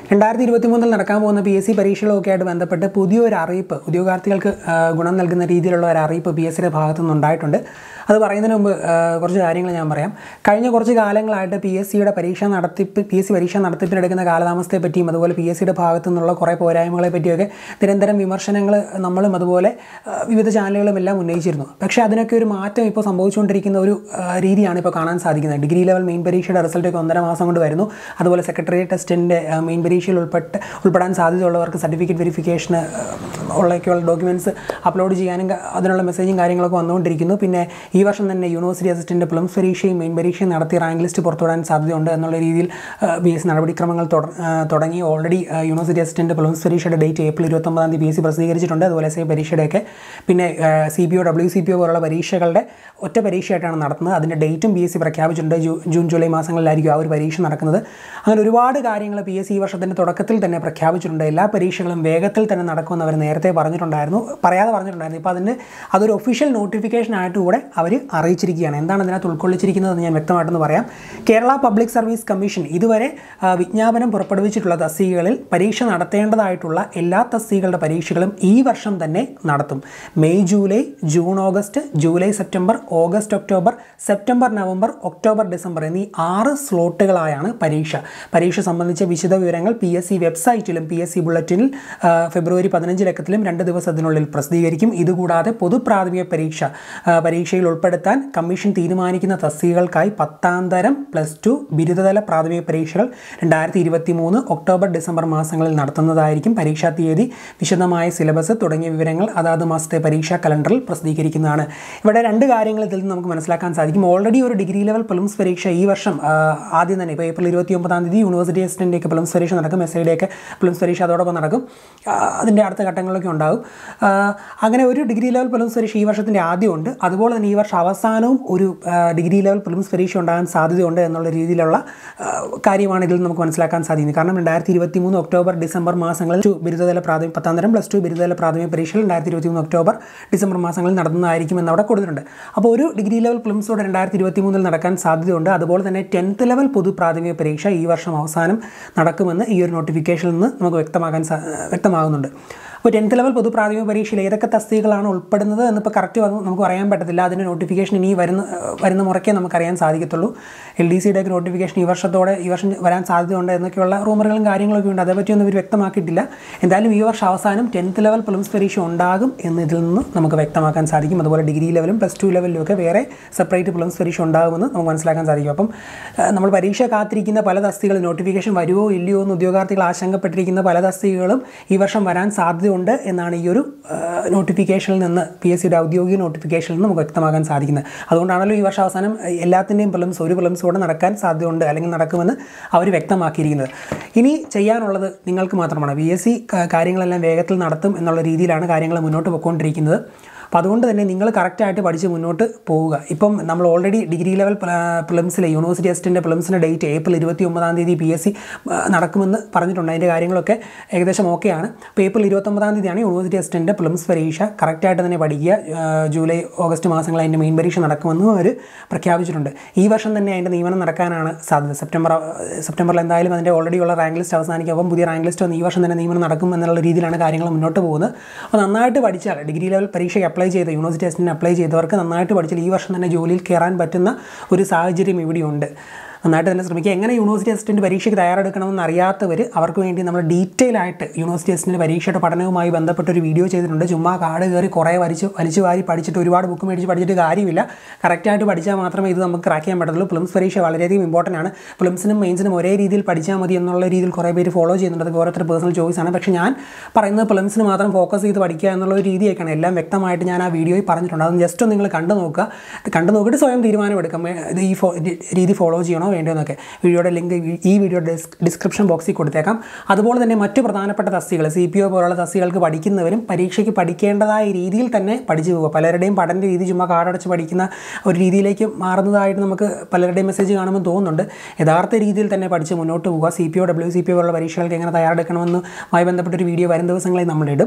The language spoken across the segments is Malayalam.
രണ്ടായിരത്തി ഇരുപത്തി മൂന്നിൽ നടക്കാൻ പോകുന്ന പി എസ് സി പരീക്ഷകളൊക്കെ ആയിട്ട് ബന്ധപ്പെട്ട് പുതിയൊരു അറിയിപ്പ് ഉദ്യോഗാർത്ഥികൾക്ക് ആ, ഗുണം നൽകുന്ന രീതിയിലുള്ള ഒരു അറിയിപ്പ് പി എസ് സിയുടെ ഭാഗത്തു നിന്നുണ്ടായിട്ടുണ്ട് അത് പറയുന്നതിന് മുമ്പ് ആ, കുറച്ച് കാര്യങ്ങൾ ഞാൻ പറയാം കഴിഞ്ഞ കുറച്ച് കാലങ്ങളായിട്ട് പി എസ് സിയുടെ പരീക്ഷ നടത്തിപ്പ് പി എസ് സി പരീക്ഷ നടത്തിപ്പിനെടുക്കുന്ന കാലതാമസത്തെ പറ്റിയും അതുപോലെ പി എസ് സിയുടെ ഭാഗത്തു നിന്നുള്ള കുറേ പോരായ്മകളെ പറ്റിയൊക്കെ നിരന്തരം വിമർശനങ്ങൾ നമ്മളും അതുപോലെ ആ, വിവിധ ചാനലുകളും എല്ലാം ഉന്നയിച്ചിരുന്നു പക്ഷേ അതിനൊക്കെ ഒരു മാറ്റം ഇപ്പോൾ സംഭവിച്ചുകൊണ്ടിരിക്കുന്ന ഒരു ആ, രീതിയാണ് ഇപ്പോൾ കാണാൻ സാധിക്കുന്നത് ഡിഗ്രി ലെവൽ മെയിൻ പരീക്ഷയുടെ റിസൾട്ടൊക്കെ ഒന്നര മാസം കൊണ്ട് വരുന്നു അതുപോലെ സെക്രട്ടറി ടെസ്റ്റിൻ്റെ മെയിൻ പരീക്ഷയിൽ ഉൾപ്പെട്ട് ഉൾപ്പെടാൻ സാധ്യതയുള്ളവർക്ക് സർട്ടിഫിക്കറ്റ് വെരിഫിക്കേഷന് ഉള്ളൊക്കെയുള്ള ഡോക്യുമെൻറ്റ്സ് അപ്ലോഡ് ചെയ്യാനും ക- അതിനുള്ള മെസ്സേജും കാര്യങ്ങളൊക്കെ വന്നുകൊണ്ടിരിക്കുന്നു പിന്നെ ഈ വർഷം തന്നെ യൂണിവേഴ്സിറ്റി അസിസ്റ്റൻ്റ് പ്ലംസ് പരീക്ഷയും മെയിൻ പരീക്ഷയും നടത്തി റാങ്ക് ലിസ്റ്റ് പുറത്തുവിടാൻ സാധ്യതയുണ്ട് എന്നുള്ള രീതിയിൽ ബി എസ് നടപടിക്രമങ്ങൾ തുട- ആ, തുടങ്ങി ഓൾറെഡി യൂണിവേഴ്സിറ്റി അസിസ്റ്റൻ്റ് പ്ലംസ് പരീക്ഷയുടെ ഡേറ്റ് ഏപ്രിൽ ഇരുപത്തൊമ്പതാം തീയതി പി എസ് സി പ്രസിദ്ധീകരിച്ചിട്ടുണ്ട് അതുപോലെ എസ് ഐ പരീക്ഷയുടെയൊക്കെ പിന്നെ C P O W C P O പോലുള്ള പരീക്ഷകളുടെ ഒറ്റ പരീക്ഷയായിട്ടാണ് നടത്തുന്നത് അതിൻ്റെ ഡേറ്റും പി എസ് സി പ്രഖ്യാപിച്ചിട്ടുണ്ട് ജൂ- ജൂൺ ജൂലൈ മാസങ്ങളിലായിരിക്കും ആ ഒരു പരീക്ഷ നടക്കുന്നത് അങ്ങനെ ഒരുപാട് കാര്യങ്ങൾ പി എസ് സി ഈ വർഷത്തിൻ്റെ തുടക്കത്തിൽ തന്നെ പ്രഖ്യാപിച്ചിട്ടുണ്ട് എല്ലാ പരീക്ഷകളും വേഗത്തിൽ തന്നെ നടക്കുമെന്ന് അവർ നേരത്തെ പറഞ്ഞിട്ടുണ്ടായിരുന്നു പറയാതെ പറഞ്ഞിട്ടുണ്ടായിരുന്നു ഇപ്പോൾ അതിന് അതൊരു ഒഫീഷ്യൽ നോട്ടിഫിക്കേഷൻ ആയിട്ട് കൂടെ അവർ അറിയിച്ചിരിക്കുകയാണ് എന്താണ് അതിനകത്ത് ഉൾക്കൊള്ളിച്ചിരിക്കുന്നതെന്ന് ഞാൻ വ്യക്തമായിട്ടൊന്ന് പറയാം കേരള പബ്ലിക് സർവീസ് കമ്മീഷൻ ഇതുവരെ ആ, വിജ്ഞാപനം പുറപ്പെടുവിച്ചിട്ടുള്ള തസ്തികകളിൽ പരീക്ഷ നടത്തേണ്ടതായിട്ടുള്ള എല്ലാ തസ്തികകളുടെ പരീക്ഷകളും ഈ വർഷം തന്നെ നടത്തും May July June August July September August October September November October December എന്നീ ആറ് സ്ലോട്ടുകളായാണ് പരീക്ഷ പരീക്ഷ സംബന്ധിച്ച വിശദ വിവരങ്ങൾ പി എസ് സി വെബ്സൈറ്റിലും പി എസ് സി ബുള്ളറ്റിനിൽ ആ, ഫെബ്രുവരി പതിനഞ്ച് ലക്കത്തിലും രണ്ട് ദിവസത്തിനുള്ളിൽ പ്രസിദ്ധീകരിക്കും ഇതുകൂടാതെ പൊതു പ്രാഥമിക പരീക്ഷ ആ, പരീക്ഷയിൽ ഉൾപ്പെടുത്താൻ കമ്മീഷൻ തീരുമാനിക്കുന്ന തസ്തികകൾക്കായി പത്താം തരം പ്ലസ് ടു ബിരുദതല പ്രാഥമിക പരീക്ഷകൾ രണ്ടായിരത്തി ഇരുപത്തി മൂന്ന് ഒക്ടോബർ ഡിസംബർ മാസങ്ങളിൽ നടത്തുന്നതായിരിക്കും പരീക്ഷാ തീയതി വിശദമായ സിലബസ് തുടങ്ങിയ വിവരങ്ങൾ അതാത് മാസത്തെ പരീക്ഷാ കലണ്ടറിൽ പ്രസിദ്ധീകരിക്കുന്നതാണ് ഇവിടെ രണ്ട് കാര്യങ്ങൾ ഇതിൽ നിന്ന് നമുക്ക് മനസ്സിലാക്കാൻ സാധിക്കും ഓൾറെഡി ഒരു ഡിഗ്രി ലെവൽ പ്രിലിംസ് പരീക്ഷ ഈ വർഷം ആ, ആദ്യം തന്നെ ഇപ്പോൾ ഏപ്രിൽ ഇരുപത്തി ഒമ്പതാം തീയതി യൂണിവേഴ്സിറ്റി അസിസ്റ്റൻ്റെയൊക്കെ പ്രിലിംസ് പരീക്ഷ നടക്കും എസ് ഐയുടെയൊക്കെ പ്രിലിംസ് പരീക്ഷ അതോടൊപ്പം നടക്കും ആ, അതിൻ്റെ അടുത്ത ഘട്ടങ്ങളിലൊക്കെ ഉണ്ടാകും ആ, അങ്ങനെ ഒരു ഡിഗ്രി ലെവൽ പ്രിലിംസ് പരീക്ഷ ഈ വർഷത്തിൻ്റെ ആദ്യമുണ്ട് അതുപോലെ തന്നെ ഈ വർഷം അവസാനവും ഒരു ആ, ഡിഗ്രി ലെവൽ പ്രിലിംസ് പരീക്ഷ ഉണ്ടാകാൻ സാധ്യതയുണ്ട് എന്നുള്ള രീതിയിലുള്ള ആ, കാര്യമാണ് ഇതിൽ നമുക്ക് മനസ്സിലാക്കാൻ സാധിക്കുന്നത് കാരണം രണ്ടായിരത്തി ഇരുപത്തി മൂന്ന് ഒക്ടോബർ ഡിസംബർ മാസങ്ങളിൽ ടു ബിരുദതല പ്രാഥമിക പത്താം തരം പ്ലസ് ടു ബിരുദതല പ്രാഥമിക പരീക്ഷകൾ രണ്ടായിരത്തി ഇരുപത്തി മൂന്ന് ഒക്ടോബർ ഡിസംബർ മാസങ്ങളിൽ നടത്തുന്നതായിരിക്കും എന്ന് അവിടെ കൊടുത്തിട്ടുണ്ട് അപ്പോൾ ഒരു ഡിഗ്രി ലെവൽ പ്രിലിംസോടെ രണ്ടായിരത്തി ഇരുപത്തി മൂന്നിൽ നടക്കാൻ സാധ്യതയുണ്ട് അതുപോലെ തന്നെ ടെൻത്ത് ലെവൽ പൊതു പ്രാഥമിക പരീക്ഷ ഈ വർഷം അവസാനം നടക്കുമെന്ന് ഈ ഒരു നോട്ടിഫിക്കേഷനിൽ നിന്ന് നമുക്ക് വ്യക്തമാക്കാൻ സാ- വ്യക്തമാകുന്നുണ്ട് അപ്പോൾ ടെൻത്ത് ലെവൽ പൊതു പ്രാഥമിക പരീക്ഷയിൽ ഏതൊക്കെ തസ്തികകളാണ് ഉൾപ്പെടുന്നത് എന്നിപ്പോൾ കറക്റ്റ് നമുക്ക് പറയാൻ പറ്റത്തില്ല അതിൻ്റെ നോട്ടിഫിക്കേഷൻ ഇനി വരുന്ന വരുന്ന മുറയ്ക്കേ നമുക്കറിയാൻ സാധിക്കത്തുള്ളൂ എൽ ഡി സിയുടെ ഒക്കെ നോട്ടിഫിക്കേഷൻ ഈ വർഷത്തോടെ ഈ വർഷം വരാൻ സാധ്യതയുണ്ട് എന്നൊക്കെയുള്ള റൂമറുകളും കാര്യങ്ങളൊക്കെ ഉണ്ട് അതേപറ്റിയൊന്നും ഇവർ വ്യക്തമാക്കിയിട്ടില്ല എന്തായാലും ഈ വർഷം അവസാനം ടെൻത്ത് ലെവൽ പ്രിലിംസ് പരീക്ഷ ഉണ്ടാകും എന്നതിൽ നിന്ന് നമുക്ക് വ്യക്തമാക്കാൻ സാധിക്കും അതുപോലെ ഡിഗ്രി ലെവലും പ്ലസ് ടു ലെവലിലും ഒക്കെ വേറെ സെപ്പറേറ്റ് പ്രിലിംസ് പരീക്ഷ ഉണ്ടാകുമെന്ന് നമുക്ക് മനസ്സിലാക്കാൻ സാധിക്കും അപ്പം ആ, നമ്മൾ പരീക്ഷ കാത്തിരിക്കുന്ന പല തസ്തികൾ നോട്ടിഫിക്കേഷൻ വരുമോ ഇല്ലയോ എന്ന് ഉദ്യോഗാർത്ഥികൾ ആശങ്കപ്പെട്ടിരിക്കുന്ന പല തസ്തികകളും ഈ വർഷം വരാൻ സാധ്യതയുണ്ട് എന്നാണ് ഈ ഒരു നോട്ടിഫിക്കേഷനിൽ നിന്ന് പി എസ് സിയുടെ ഔദ്യോഗിക നോട്ടിഫിക്കേഷനിൽ നിന്ന് നമുക്ക് വ്യക്തമാക്കാൻ സാധിക്കുന്നത് അതുകൊണ്ടാണല്ലോ ഈ വർഷം അവസാനം എല്ലാത്തിൻ്റെയും പ്രിലിംസ് ഒരു പ്രിലിംസ് കൂടെ നടക്കാൻ സാധ്യതയുണ്ട് അല്ലെങ്കിൽ നടക്കുമെന്ന് അവർ വ്യക്തമാക്കിയിരിക്കുന്നത് ഇനി ചെയ്യാനുള്ളത് നിങ്ങൾക്ക് മാത്രമാണ് പി എസ് സി കാര്യങ്ങളെല്ലാം വേഗത്തിൽ നടത്തും എന്നുള്ള രീതിയിലാണ് കാര്യങ്ങൾ മുന്നോട്ട് പോയിക്കൊണ്ടിരിക്കുന്നത് അപ്പോൾ അതുകൊണ്ട് തന്നെ നിങ്ങൾ കറക്റ്റായിട്ട് പഠിച്ച് മുന്നോട്ട് പോവുക ഇപ്പം നമ്മൾ ഓൾറെഡി ഡിഗ്രി ലെവൽ പ്രിലിംസിലെ യൂണിവേഴ്സിറ്റി അസിസ്റ്റൻ്റ് പ്രിലിംസിൻ്റെ ഡേറ്റ് ഏപ്രിൽ ഇരുപത്തി ഒമ്പതാം തീയതി പി എസ് സി നടക്കുമെന്ന് പറഞ്ഞിട്ടുണ്ട് അതിൻ്റെ കാര്യങ്ങളൊക്കെ ഏകദേശം ഓക്കെയാണ് അപ്പോൾ ഏപ്രിൽ ഇരുപത്തൊമ്പതാം തീയതിയാണ് യൂണിവേഴ്സിറ്റി അസിസ്റ്റൻ്റ് പ്രിലിംസ് പരീക്ഷ കറക്റ്റായിട്ട് തന്നെ പഠിക്കുക ആ, ജൂലൈ ഓഗസ്റ്റ് മാസങ്ങളിൽ അതിൻ്റെ മെയിൻ പരീക്ഷ നടക്കുമെന്നും അവർ പ്രഖ്യാപിച്ചിട്ടുണ്ട് ഈ വർഷം തന്നെ അതിൻ്റെ നിയമനം നടക്കാനാണ് സാധ്യത സെപ്റ്റംബർ സെപ്റ്റംബറിൽ എന്തായാലും അതിൻ്റെ ഓൾറെഡി ഉള്ള റാങ്ക് ലിസ്റ്റ് അവസാനിക്കും അപ്പം പുതിയ റാങ്ക് ലിസ്റ്റ് വന്ന് ഈ വർഷം തന്നെ നിയമനം നടക്കും എന്നുള്ള രീതിയിലാണ് കാര്യങ്ങൾ മുന്നോട്ട് പോകുന്നത് അപ്പോൾ നന്നായിട്ട് പഠിച്ചാൽ ഡിഗ്രി ലെവൽ പരീക്ഷയ്ക്ക് അപ്ലൈ ചെയ്ത് യൂണിവേഴ്സിറ്റി ടെസ്റ്റിന് അപ്ലൈ ചെയ്തവർക്ക് നന്നായിട്ട് പഠിച്ചാൽ ഈ വർഷം തന്നെ ജോലിയിൽ കയറാൻ പറ്റുന്ന ഒരു സാഹചര്യം ഇവിടെയുണ്ട് നന്നായിട്ട് തന്നെ ശ്രമിക്കുക എങ്ങനെ യൂണിവേഴ്സിറ്റി അസിസ്റ്റൻറ്റ് പരീക്ഷയ്ക്ക് തയ്യാറെടുക്കണമെന്ന് അറിയാത്തവർ അവർക്ക് വേണ്ടി നമ്മൾ ഡീറ്റെയിൽ ആയിട്ട് യൂണിവേഴ്സിറ്റി അസിസ്റ്റൻറ്റ് പരീക്ഷയുടെ പഠനവുമായി ബന്ധപ്പെട്ട ഒരു വീഡിയോ ചെയ്തിട്ടുണ്ട് ചുമ്മാ കാട് കയറി കുറേ വരിച്ച് വലിച്ചു വാരി പഠിച്ചിട്ട് ഒരുപാട് ബുക്ക് മേടിച്ച് പഠിച്ചിട്ട് കാര്യമില്ല കറക്റ്റായിട്ട് പഠിച്ചാൽ മാത്രമേ ഇത് നമുക്ക് ക്രാക്ക് ചെയ്യാൻ പറ്റത്തുള്ളൂ പ്ലിംസ് പരീക്ഷ വളരെയധികം ഇമ്പോർട്ടൻ്റ് ആണ് പ്ലിംസിനും മെയിൻസിനും ഒരേ രീതിയിൽ പഠിച്ചാൽ മതി എന്നുള്ള രീതിയിൽ കുറേ പേര് ഫോളോ ചെയ്യുന്നുണ്ട് അതൊക്കെ ഓരോരുത്തർ പേഴ്സണൽ ചോയ്സ് ആണ് പക്ഷേ ഞാൻ പറയുന്നത് പ്ലിംസിന് മാത്രം ഫോക്കസ് ചെയ്ത് പഠിക്കുക എന്നുള്ള ഒരു രീതിയൊക്കെയാണ് എല്ലാം വ്യക്തമായിട്ട് ഞാൻ ആ വീഡിയോയിൽ പറഞ്ഞിട്ടുണ്ട് അത് ജസ്റ്റ് ഒന്ന് നിങ്ങൾ കണ്ടു നോക്കുക കണ്ടു നോക്കിയിട്ട് സ്വയം തീരുമാനമെടുക്കാം ഏ, ഇത് ഈ ഫോ രീതി ഫോളോ ചെയ്യണോ വേണ്ടോ എന്നൊക്കെ വീഡിയോയുടെ ലിങ്ക് ഈ വീഡിയോയുടെ ഡിസ്ക്രിപ്ഷൻ ബോക്സിൽ കൊടുത്തേക്കാം അതുപോലെ തന്നെ മറ്റ് പ്രധാനപ്പെട്ട തസ്തികൾ സി പി ഒ പോലുള്ള തസ്തികൾക്ക് പഠിക്കുന്നവരും പരീക്ഷയ്ക്ക് പഠിക്കേണ്ടതായ രീതിയിൽ തന്നെ പഠിച്ചു പോകുക പലരുടെയും പഠന രീതി ചുമ്മാ കാടടച്ച് പഠിക്കുന്ന ഒരു രീതിയിലേക്ക് മാറുന്നതായിട്ട് നമുക്ക് പലരുടെയും മെസ്സേജ് കാണുമ്പോൾ തോന്നുന്നുണ്ട് യഥാർത്ഥ രീതിയിൽ തന്നെ പഠിച്ച് മുന്നോട്ട് പോവുക C P O W C P O പോലുള്ള പരീക്ഷകൾക്ക് എങ്ങനെ തയ്യാറെടുക്കണമെന്നുമായി ബന്ധപ്പെട്ടൊരു വീഡിയോ വരും ദിവസങ്ങളിൽ നമ്മളിടും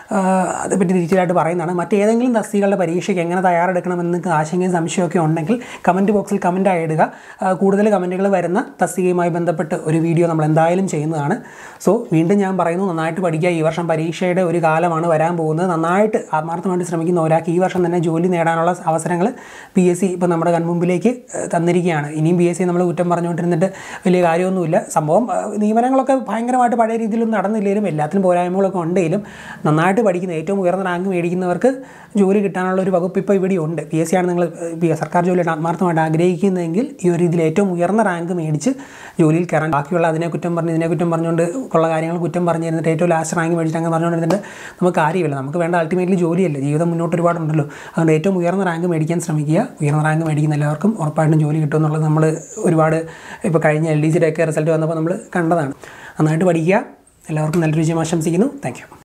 ആ, അതേപ്പറ്റി ഡീറ്റെയിൽ ആയിട്ട് പറയുന്നതാണ് മറ്റേതെങ്കിലും തസ്തികളുടെ പരീക്ഷയ്ക്ക് എങ്ങനെ തയ്യാറെടുക്കണമെന്ന് നിങ്ങൾക്ക് ആശങ്കയും സംശയമൊക്കെ ഉണ്ടെങ്കിൽ കമൻറ്റ് ബോക്സിൽ കമൻറ്റായി ഇടുക ആ, കൂടുതൽ കമൻറ്റുകൾ വരുന്ന തസ്തികയുമായി ബന്ധപ്പെട്ട് ഒരു വീഡിയോ നമ്മൾ എന്തായാലും ചെയ്യുന്നതാണ് സോ വീണ്ടും ഞാൻ പറയുന്നു നന്നായിട്ട് പഠിക്കുക ഈ വർഷം പരീക്ഷയുടെ ഒരു കാലമാണ് വരാൻ പോകുന്നത് നന്നായിട്ട് ആത്മാർത്ഥമായിട്ട് ശ്രമിക്കുന്ന ഒരാൾക്ക് ഈ വർഷം തന്നെ ജോലി നേടാനുള്ള അവസരങ്ങൾ പി എസ് സി ഇപ്പോൾ നമ്മുടെ കൺമുമ്പിലേക്ക് ഏഹ്, തന്നിരിക്കുകയാണ് ഇനിയും പി എസ് സി നമ്മൾ കുറ്റം പറഞ്ഞുകൊണ്ടിരുന്നിട്ട് വലിയ കാര്യമൊന്നുമില്ല സംഭവം ഏഹ്, നിയമനങ്ങളൊക്കെ ഭയങ്കരമായിട്ട് പഴയ രീതിയിലൊന്നും നടന്നില്ലെങ്കിലും എല്ലാത്തിനും പോരായ്മകളൊക്കെ ഉണ്ടെങ്കിലും നന്നായിട്ട് പഠിക്കുന്ന ഏറ്റവും ഉയർന്ന റാങ്ക് മേടിക്കുന്നവർക്ക് ജോലി കിട്ടാനുള്ള ഒരു വകുപ്പ് ഇപ്പോൾ ഇവിടെ ഉണ്ട് പി എസ് സി ആണ് നിങ്ങൾ ഏഹ്, പി- സർക്കാർ ജോലിയായിട്ട് ആത്മാർത്ഥമായിട്ട് ആഗ്രഹിക്കുന്നതെങ്കിൽ ഈ ഒരു രീതിയിൽ ഏറ്റവും ഉയർന്ന റാങ്ക് മേടിച്ച് ജോലിയിൽ കയറാൻ ബാക്കിയുള്ള അതിനെ കുറ്റം പറഞ്ഞ് ഇതിനെ കുറ്റം പറഞ്ഞുകൊണ്ട് ഉള്ള കാര്യങ്ങൾ കുറ്റം പറഞ്ഞു തരുന്നിട്ട് ഏറ്റവും ലാസ്റ്റ് റാങ്ക് മേടിച്ചിട്ട് അങ്ങ് പറഞ്ഞുകൊണ്ടിരുന്നിട്ട് നമുക്ക് കാര്യമില്ല നമുക്ക് വേണ്ട അൾട്ടിമേറ്റ്ലി ജോലിയല്ലേ ജീവിതം മുന്നോട്ട് ഒരുപാടുണ്ടല്ലോ അതുകൊണ്ട് ഏറ്റവും ഉയർന്ന റാങ്ക് മേടിക്കാൻ ശ്രമിക്കുക ഉയർന്ന റാങ്ക് മേടിക്കുന്ന എല്ലാവർക്കും ഉറപ്പായിട്ടും ജോലി കിട്ടും എന്നുള്ളത് നമ്മൾ ഒരുപാട് ഇപ്പോൾ കഴിഞ്ഞ എൽ ഡി സിയുടെ ഒക്കെ റിസൾട്ട് വന്നപ്പോൾ നമ്മൾ കണ്ടതാണ് നന്നായിട്ട് പഠിക്കുക എല്ലാവർക്കും നല്ലൊരു വിജയം ആശംസിക്കുന്നു താങ്ക് യു